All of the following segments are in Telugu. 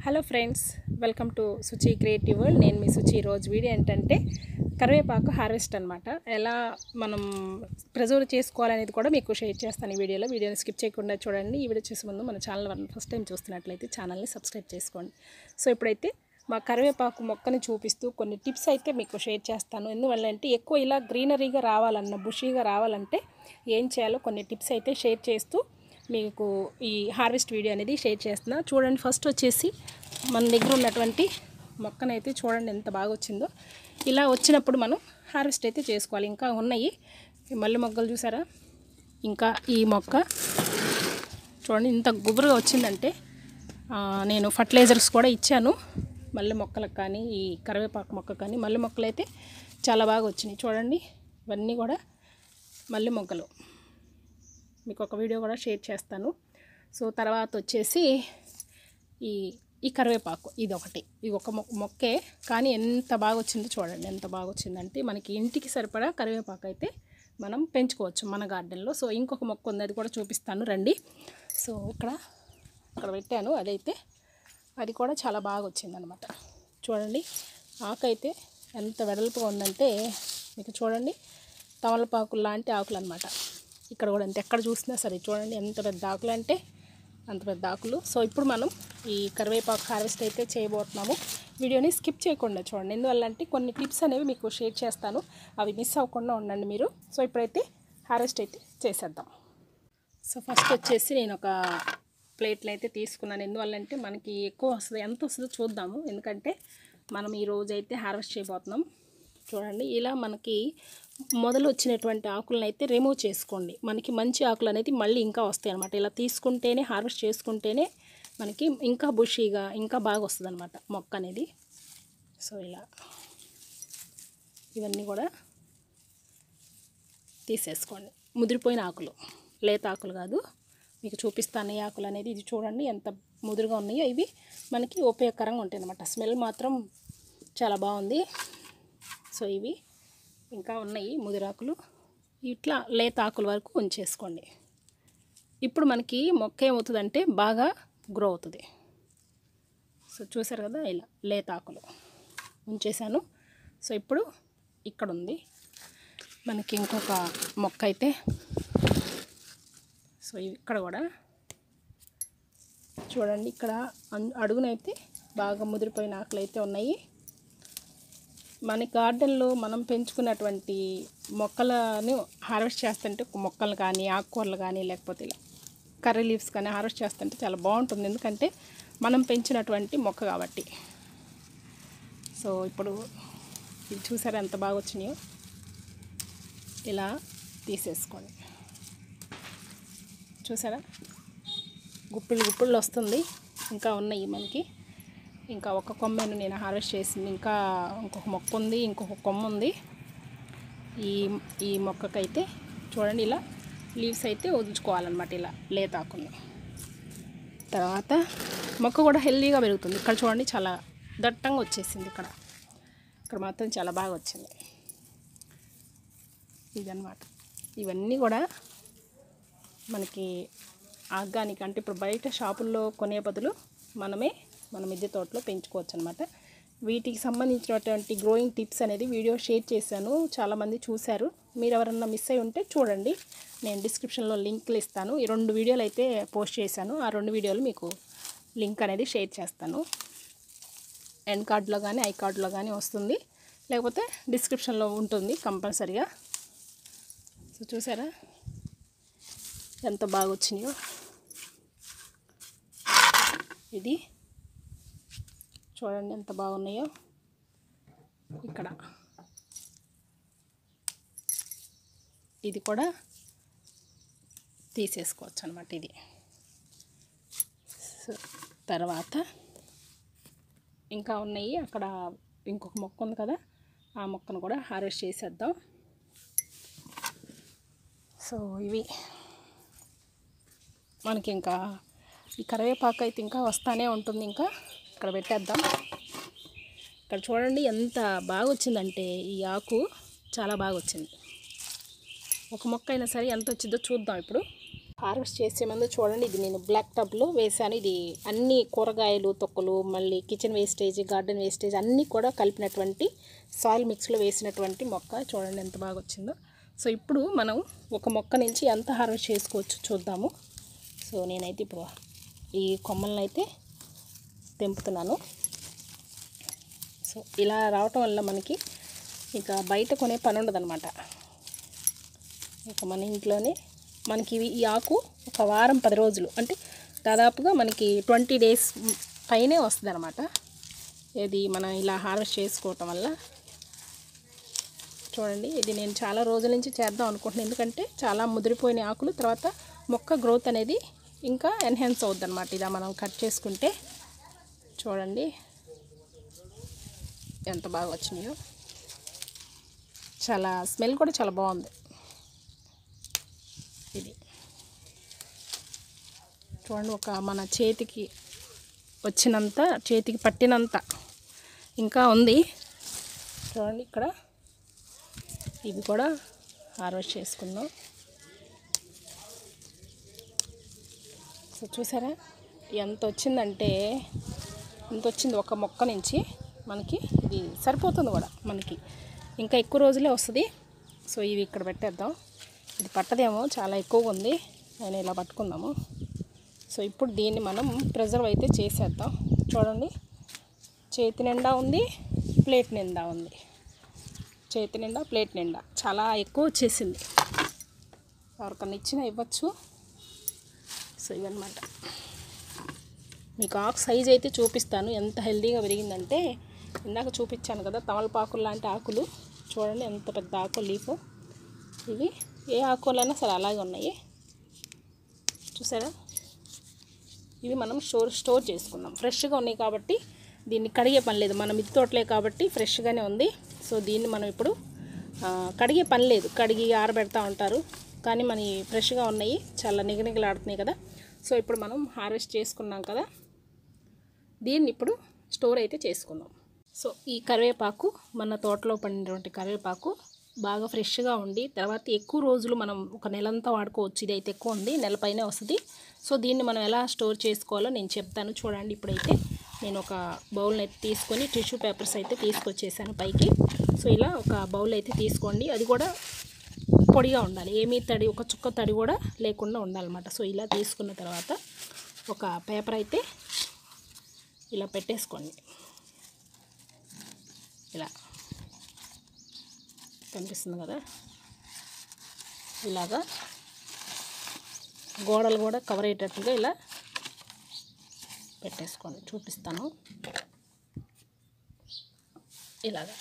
Hello friends welcome to Suchi creative world నేను మీ సుచి రోజు వీడియో ఏంటంటే కరివేపాకు హార్వెస్ట్ అనమాట ఎలా మనం ప్రిజర్వ్ చేసుకోవాలనేది కూడా మీకు షేర్ చేస్తాను ఈ వీడియోలో వీడియోని స్కిప్ చేయకుండా చూడండి ఈ వీడియో చేసే ముందు మన ఛానల్ వన్ ఫస్ట్ టైం చూస్తున్నట్లయితే ఛానల్ని సబ్స్క్రైబ్ చేసుకోండి సో ఇప్పుడైతే మా కరివేపాకు మొక్కని చూపిస్తూ కొన్ని టిప్స్ అయితే మీకు షేర్ చేస్తాను ఎందువల్ల అంటే ఎక్కువ ఇలా గ్రీనరీగా రావాలన్న బుషీగా రావాలంటే ఏం చేయాలో కొన్ని టిప్స్ అయితే షేర్ చేస్తూ మీకు ఈ హార్వెస్ట్ వీడియో అనేది షేర్ చేస్తున్నా చూడండి ఫస్ట్ వచ్చేసి మన దగ్గర ఉన్నటువంటి మొక్కనైతే చూడండి ఎంత బాగా వచ్చిందో ఇలా వచ్చినప్పుడు మనం హార్వెస్ట్ అయితే చేసుకోవాలి ఇంకా ఉన్నాయి ఈ మల్లె మొగ్గలు చూసారా ఇంకా ఈ మొక్క చూడండి ఇంత గుబురుగా వచ్చిందంటే ఆ, నేను ఫర్టిలైజర్స్ కూడా ఇచ్చాను మల్లె మొక్కలకు కానీ ఈ కరివేపాకు మొక్క కానీ మల్లె మొక్కలు అయితే చాలా బాగా వచ్చినాయి చూడండి ఇవన్నీ కూడా మల్లె మొగ్గలు మీకు ఒక వీడియో కూడా షేర్ చేస్తాను సో తర్వాత వచ్చేసి ఈ ఈ కరివేపాకు ఇది ఒకటి ఇది ఒక మొ- మొక్కే కానీ ఎంత బాగా వచ్చిందో చూడండి ఎంత బాగా వచ్చిందంటే మనకి ఇంటికి సరిపడా కరివేపాకు అయితే మనం పెంచుకోవచ్చు మన గార్డెన్లో సో ఇంకొక మొక్క ఉంది అది కూడా చూపిస్తాను రండి సో ఇక్కడ ఇక్కడ పెట్టాను అదైతే అది కూడా చాలా బాగా వచ్చిందనమాట చూడండి ఆకు అయితే ఎంత వెడల్పుగా ఉందంటే మీకు చూడండి తమలపాకులు లాంటి ఆకులు అనమాట ఇక్కడ కూడా అంతే ఎక్కడ చూసినా సరే చూడండి ఎంత పెద్ద ఆకులు అంటే అంత పెద్ద ఆకులు సో ఇప్పుడు మనం ఈ కరివేపాకు హార్వెస్ట్ అయితే చేయబోతున్నాము వీడియోని స్కిప్ చేయకుండా చూడండి ఎందువల్ల అంటే కొన్ని టిప్స్ అనేవి మీకు షేర్ చేస్తాను అవి మిస్ అవ్వకుండా ఉండండి మీరు సో ఇప్పుడైతే హార్వెస్ట్ అయితే చేసేద్దాం సో ఫస్ట్ వచ్చేసి నేను ఒక ప్లేట్లు అయితే తీసుకున్నాను ఎందువల్లంటే మనకి ఎక్కువ వస్తుంది ఎంత వస్తుందో చూద్దాము ఎందుకంటే మనం ఈ రోజు అయితే హార్వెస్ట్ చేయబోతున్నాం చూడండి ఇలా మనకి మొదలు వచ్చినటువంటి ఆకులను అయితే రిమూవ్ చేసుకోండి మనకి మంచి ఆకులు అనేది మళ్ళీ ఇంకా వస్తాయి అనమాట ఇలా తీసుకుంటేనే హార్వెస్ట్ చేసుకుంటేనే మనకి ఇంకా బుషీగా ఇంకా బాగా వస్తుంది అనమాట మొక్క అనేది సో ఇలా ఇవన్నీ కూడా తీసేసుకోండి ముదిరిపోయిన ఆకులు లేత ఆకులు కాదు మీకు చూపిస్తాను ఈ ఆకులు అనేది ఇది చూడండి ఎంత ముదురుగా ఉన్నాయో ఇవి మనకి ఉపయోగకరంగా ఉంటాయి అన్నమాట స్మెల్ మాత్రం చాలా బాగుంది సో ఇవి ఇంకా ఉన్నాయి ముదిరాకులు ఇట్లా లేత ఆకుల వరకు ఉంచేసుకోండి ఇప్పుడు మనకి మొక్క ఏమవుతుందంటే బాగా గ్రో అవుతుంది సో చూసారు కదా ఇలా లేత ఆకులు ఉంచేసాను సో ఇప్పుడు ఇక్కడ ఉంది మనకి ఇంకొక మొక్క అయితే సో ఇవి ఇక్కడ కూడా చూడండి ఇక్కడ అన్- అడుగునైతే బాగా ముదిరిపోయిన ఆకులు అయితే ఉన్నాయి మన గార్డెన్లో మనం పెంచుకున్నటువంటి మొక్కలను హార్వెస్ట్ చేస్తుంటే మొక్కలు కానీ ఆకుకూరలు కానీ లేకపోతే ఇలా కర్రీ లీవ్స్ కానీ హార్వెస్ట్ చేస్తుంటే చాలా బాగుంటుంది ఎందుకంటే మనం పెంచినటువంటి మొక్క కాబట్టి సో ఇప్పుడు ఇది చూసారా ఎంత బాగా వచ్చినాయో ఇలా తీసేసుకోండి చూసారా గుప్పిళ్ళు గుప్పిళ్ళు వస్తుంది ఇంకా ఉన్నాయి మనకి ఇంకా ఒక కొమ్మను నేను హార్వెస్ట్ చేసింది ఇంకా ఇంకొక మొక్క ఉంది ఇంకొక కొమ్మ ఉంది ఈ ఈ మొక్కకైతే చూడండి ఇలా లీవ్స్ అయితే వదులుచుకోవాలన్నమాట ఇలా లేతాకుని తర్వాత మొక్క కూడా హెల్దీగా పెరుగుతుంది ఇక్కడ చూడండి చాలా దట్టంగా వచ్చేసింది ఇక్కడ ఇక్కడ మాత్రం చాలా బాగా వచ్చింది ఇదన్నమాట ఇవన్నీ కూడా మనకి ఆర్గానిక్ అంటే ఇప్పుడు బయట షాపుల్లో కొనే బదులు మనమే మన మిద్దె తోటలో పెంచుకోవచ్చు అనమాట వీటికి సంబంధించినటువంటి గ్రోయింగ్ టిప్స్ అనేది వీడియో షేర్ చేశాను చాలామంది చూశారు మీరు ఎవరన్నా మిస్ అయి ఉంటే చూడండి నేను డిస్క్రిప్షన్లో లింక్లు ఇస్తాను ఈ రెండు వీడియోలు అయితే పోస్ట్ చేశాను ఆ రెండు వీడియోలు మీకు లింక్ అనేది షేర్ చేస్తాను ఎండ్ కార్డ్లో కానీ ఐ కార్డ్లో కానీ వస్తుంది లేకపోతే డిస్క్రిప్షన్లో ఉంటుంది కంపల్సరిగా సో చూసారా ఎంత బాగా వచ్చినాయో ఇది చూడండి ఎంత బాగున్నాయో ఇక్కడ ఇది కూడా తీసేసుకోవచ్చు అనమాట ఇది సో తర్వాత ఇంకా ఉన్నాయి అక్కడ ఇంకొక మొక్క ఉంది కదా ఆ మొక్కను కూడా హార్వెస్ట్ చేసేద్దాం సో ఇవి మనకి ఇంకా ఈ కరివేపాకు అయితే ఇంకా వస్తానే ఉంటుంది ఇంకా ఇక్కడ పెట్టేద్దాం ఇక్కడ చూడండి ఎంత బాగా వచ్చిందంటే ఈ ఆకు చాలా బాగా వచ్చింది ఒక మొక్క అయినా సరే ఎంత వచ్చిందో చూద్దాం ఇప్పుడు హార్వెస్ట్ చేసే ముందు చూడండి ఇది నేను బ్లాక్ టబ్లో వేసాను ఇది అన్ని కూరగాయలు తొక్కలు మళ్ళీ కిచెన్ వేస్టేజ్ గార్డెన్ వేస్టేజ్ అన్నీ కూడా కలిపినటువంటి సాయిల్ మిక్స్లో వేసినటువంటి మొక్క చూడండి ఎంత బాగా వచ్చిందో సో ఇప్పుడు మనం ఒక మొక్క నుంచి ఎంత హార్వెస్ట్ చేసుకోవచ్చు చూద్దాము సో నేనైతే ఇప్పుడు ఈ కొమ్మలను అయితే తెంపుతున్నాను సో ఇలా రావటం వల్ల మనకి ఇక బయట కొనే పని ఉండదన్నమాట ఇక మన ఇంట్లోనే మనకి ఇవి ఈ ఆకు ఒక వారం పది రోజులు అంటే దాదాపుగా మనకి ట్వంటీ డేస్ పైనే వస్తుంది అనమాట ఇది మనం ఇలా హార్వెస్ట్ చేసుకోవటం వల్ల చూడండి ఇది నేను చాలా రోజుల నుంచి చేద్దాం అనుకుంటున్నాను ఎందుకంటే చాలా ముదిరిపోయిన ఆకులు తర్వాత మొక్క గ్రోత్ అనేది ఇంకా ఎన్హాన్స్ అవుద్ది అనమాట ఇలా మనం కట్ చేసుకుంటే చూడండి ఎంత బాగా వచ్చినాయో చాలా స్మెల్ కూడా చాలా బాగుంది ఇది చూడండి ఒక మన చేతికి వచ్చినంత చేతికి పట్టినంత ఇంకా ఉంది చూడండి ఇక్కడ ఇవి కూడా హార్వెస్ట్ చేసుకుందాం సో చూసారా ఎంత వచ్చిందంటే ఎంత వచ్చింది ఒక మొక్క నుంచి మనకి ఇది సరిపోతుంది కూడా మనకి ఇంకా ఎక్కువ రోజులే వస్తుంది సో ఇవి ఇక్కడ పెట్టేద్దాం ఇది పట్టదేమో చాలా ఎక్కువగా ఉంది నేను ఇలా పట్టుకుందాము సో ఇప్పుడు దీన్ని మనం ప్రిజర్వ్ అయితే చేసేద్దాం చూడండి చేతి నిండా ఉంది ప్లేట్ నిండా ఉంది చేతి నిండా ప్లేట్ నిండా చాలా ఎక్కువ వచ్చేసింది ఎవరికన్నా ఇచ్చినా ఇవ్వచ్చు సో ఇవన్నమాట మీకు ఆకు సైజ్ అయితే చూపిస్తాను ఎంత హెల్దీగా పెరిగిందంటే ఇందాక చూపించాను కదా తమలపాకులు లాంటి ఆకులు చూడండి ఎంత పెద్ద ఆకు లీఫ్ ఇవి ఏ ఆకులైనా సరే అలాగే ఉన్నాయి చూసారా ఇవి మనం స్టోర్ స్టోర్ చేసుకుందాం ఫ్రెష్గా ఉన్నాయి కాబట్టి దీన్ని కడిగే పని లేదు మనం మిద్దె తోటలే కాబట్టి ఫ్రెష్గానే ఉంది సో దీన్ని మనం ఇప్పుడు ఆ, కడిగే పని లేదు కడిగి ఆరబెడతా ఉంటారు కానీ మన ఫ్రెష్గా ఉన్నాయి చాలా నిగనిగలాడుతున్నాయి కదా సో ఇప్పుడు మనం హార్వెస్ట్ చేసుకున్నాం కదా దీన్ని ఇప్పుడు స్టోర్ అయితే చేసుకుందాం సో ఈ కరివేపాకు మన తోటలో పండినటువంటి కరివేపాకు బాగా ఫ్రెష్గా ఉండి తర్వాత ఎక్కువ రోజులు మనం ఒక నెలంతా వాడుకోవచ్చు ఇది అయితే ఎక్కువ ఉంది నెల పైనే వస్తుంది సో దీన్ని మనం ఎలా స్టోర్ చేసుకోవాలో నేను చెప్తాను చూడండి ఇప్పుడైతే నేను ఒక బౌల్ని అయితే తీసుకొని టిష్యూ పేపర్స్ అయితే తీసుకొచ్చేసాను పైకి సో ఇలా ఒక బౌల్ అయితే తీసుకోండి అది కూడా పొడిగా ఉండాలి ఏమీ తడి ఒక చుక్క తడి కూడా లేకుండా ఉండాలన్నమాట సో ఇలా తీసుకున్న తర్వాత ఒక పేపర్ అయితే ఇలా పెట్టేసుకోండి ఇలా కనిపిస్తుంది కదా ఇలాగా గోడలు కూడా కవర్ అయ్యేటట్టుగా ఇలా పెట్టేసుకోండి చూపిస్తాను ఇలాగా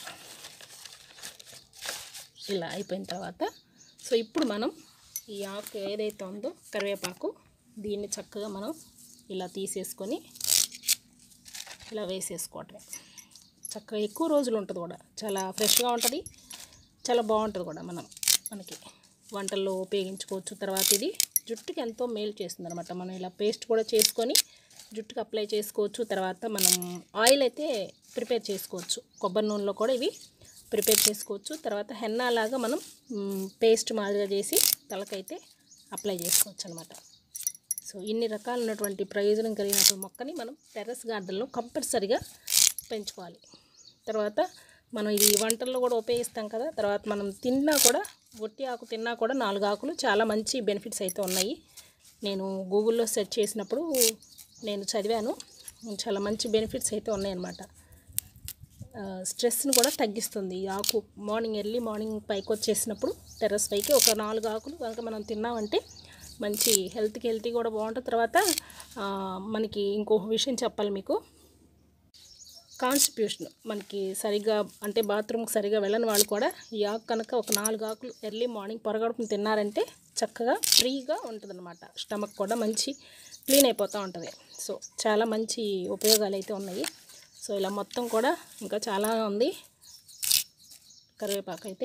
ఇలా అయిపోయిన తర్వాత సో ఇప్పుడు మనం ఈ ఆకు ఏదైతే ఉందో కరివేపాకు దీన్ని చక్కగా మనం ఇలా తీసేసుకొని ఇలా వేసేసుకోవటమే చక్కగా ఎక్కువ రోజులు ఉంటుంది కూడా చాలా ఫ్రెష్గా ఉంటుంది చాలా బాగుంటుంది కూడా మనం మనకి వంటల్లో ఉపయోగించుకోవచ్చు తర్వాత ఇది జుట్టుకి ఎంతో మేలు చేస్తుంది అనమాట మనం ఇలా పేస్ట్ కూడా చేసుకొని జుట్టుకి అప్లై చేసుకోవచ్చు తర్వాత మనం ఆయిల్ అయితే ప్రిపేర్ చేసుకోవచ్చు కొబ్బరి నూనెలో కూడా ఇవి ప్రిపేర్ చేసుకోవచ్చు తర్వాత హెన్నా లాగా మనం మ్, పేస్ట్ మాదిరిగా చేసి తలకైతే అప్లై చేసుకోవచ్చు అనమాట సో ఇన్ని రకాలైనటువంటి ప్రయోజనం కలిగినటువంటి మొక్కని మనం టెర్రస్ గార్డెన్లో కంపల్సరిగా పెంచుకోవాలి తర్వాత మనం ఇది వంటల్లో కూడా ఉపయోగిస్తాం కదా తర్వాత మనం తిన్నా కూడా ఒట్టి ఆకు తిన్నా కూడా నాలుగు ఆకులు చాలా మంచి బెనిఫిట్స్ అయితే ఉన్నాయి నేను గూగుల్లో సెర్చ్ చేసినప్పుడు నేను చదివాను చాలా మంచి బెనిఫిట్స్ అయితే ఉన్నాయన్నమాట ఆ, స్ట్రెస్ని కూడా తగ్గిస్తుంది ఈ ఆకు మార్నింగ్ ఎర్లీ మార్నింగ్ పైకి వచ్చేసినప్పుడు టెర్రస్ పైకి ఒక నాలుగు ఆకులు కనుక మనం తిన్నామంటే మంచి హెల్త్కి హెల్తీ కూడా బాగుంటుంది తర్వాత ఆ, మనకి ఇంకొక విషయం చెప్పాలి మీకు కాన్స్టిట్యూషన్ మనకి సరిగా అంటే బాత్రూమ్కి సరిగా వెళ్ళని వాళ్ళు కూడా ఈ ఆకు కనుక ఒక నాలుగు ఆకులు ఎర్లీ మార్నింగ్ పొరగడుపుని తిన్నారంటే చక్కగా ఫ్రీగా ఉంటుంది అనమాట స్టమక్ కూడా మంచి క్లీన్ అయిపోతూ ఉంటుంది సో చాలా మంచి ఉపయోగాలు అయితే ఉన్నాయి సో ఇలా మొత్తం కూడా ఇంకా చాలా ఉంది కరివేపాకు అయితే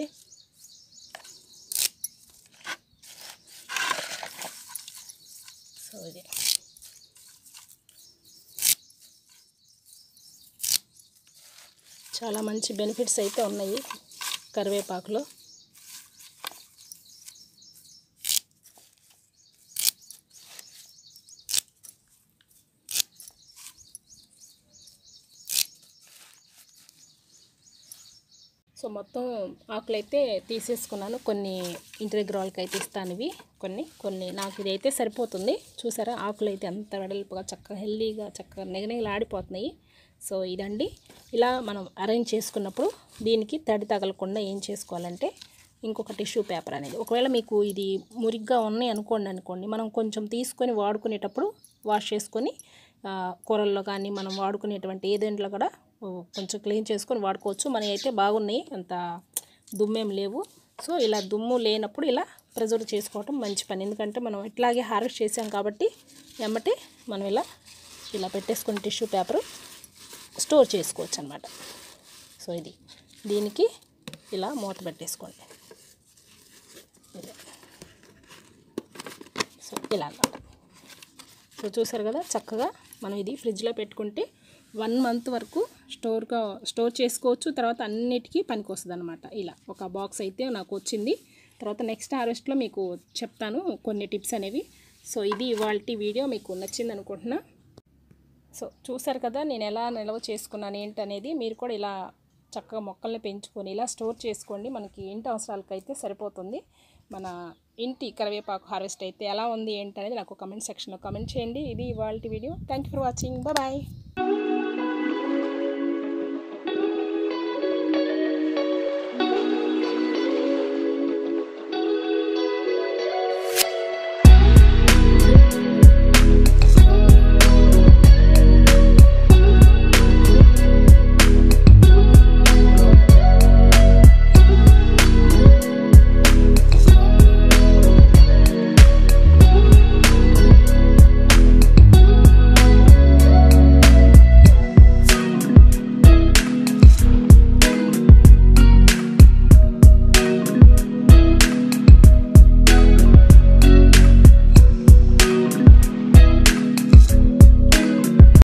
సో ఇది చాలా మంచి బెనిఫిట్స్ అయితే ఉన్నాయి కరివేపాకులో సో మొత్తం ఆకులు అయితే తీసేసుకున్నాను కొన్ని ఇంటి దగ్గర వాళ్ళకి అయితే ఇస్తాను ఇవి కొన్ని కొన్ని నాకు ఇది అయితే సరిపోతుంది చూసారా ఆకులు అయితే అంత వెడల్పుగా చక్కగా హెల్దీగా చక్కగా నెగనెగలు ఆడిపోతున్నాయి సో ఇదండి ఇలా మనం అరేంజ్ చేసుకున్నప్పుడు దీనికి తడి తగలకుండా ఏం చేసుకోవాలంటే ఇంకొక టిష్యూ పేపర్ అనేది ఒకవేళ మీకు ఇది మురిగ్గా ఉన్నాయి అనుకోండి అనుకోండి మనం కొంచెం తీసుకొని వాడుకునేటప్పుడు వాష్ చేసుకొని ఆ, కూరల్లో కానీ మనం వాడుకునేటువంటి ఏదేంట్లో కూడా ఓ, కొంచెం క్లీన్ చేసుకొని వాడుకోవచ్చు మన అయితే బాగున్నాయి అంత దుమ్మేం లేవు సో ఇలా దుమ్ము లేనప్పుడు ఇలా ప్రిజర్వ్ చేసుకోవటం మంచి పని ఎందుకంటే మనం ఇట్లాగే హార్వెస్ట్ చేసాం కాబట్టి ఎమ్మటే మనం ఇలా ఇలా పెట్టేసుకుని టిష్యూ పేపరు స్టోర్ చేసుకోవచ్చు అనమాట సో ఇది దీనికి ఇలా మూత పెట్టేసుకోండి ఇదే. సో ఇలా అన్నమాట సో చూసారు కదా చక్కగా మనం ఇది ఫ్రిడ్జ్లో పెట్టుకుంటే వన్ మంత్ వరకు స్టోర్గా స్టోర్ చేసుకోవచ్చు తర్వాత అన్నిటికీ పనికి వస్తుంది అనమాట ఇలా ఒక బాక్స్ అయితే నాకు వచ్చింది తర్వాత నెక్స్ట్ హార్వెస్ట్లో మీకు చెప్తాను కొన్ని టిప్స్ అనేవి సో ఇది ఇవాళ వీడియో మీకు నచ్చింది అనుకుంటున్నా సో చూసారు కదా నేను ఎలా నిల్వ చేసుకున్నాను ఏంటనేది మీరు కూడా ఇలా చక్కగా మొక్కల్ని పెంచుకొని ఇలా స్టోర్ చేసుకోండి మనకి ఇంటి అవసరాలకు అయితే సరిపోతుంది మన ఇంటి కరివేపాకు హార్వెస్ట్ అయితే ఎలా ఉంది ఏంటనేది నాకు కమెంట్ సెక్షన్లో కమెంట్ చేయండి ఇది ఇవాళ video thank you for watching bye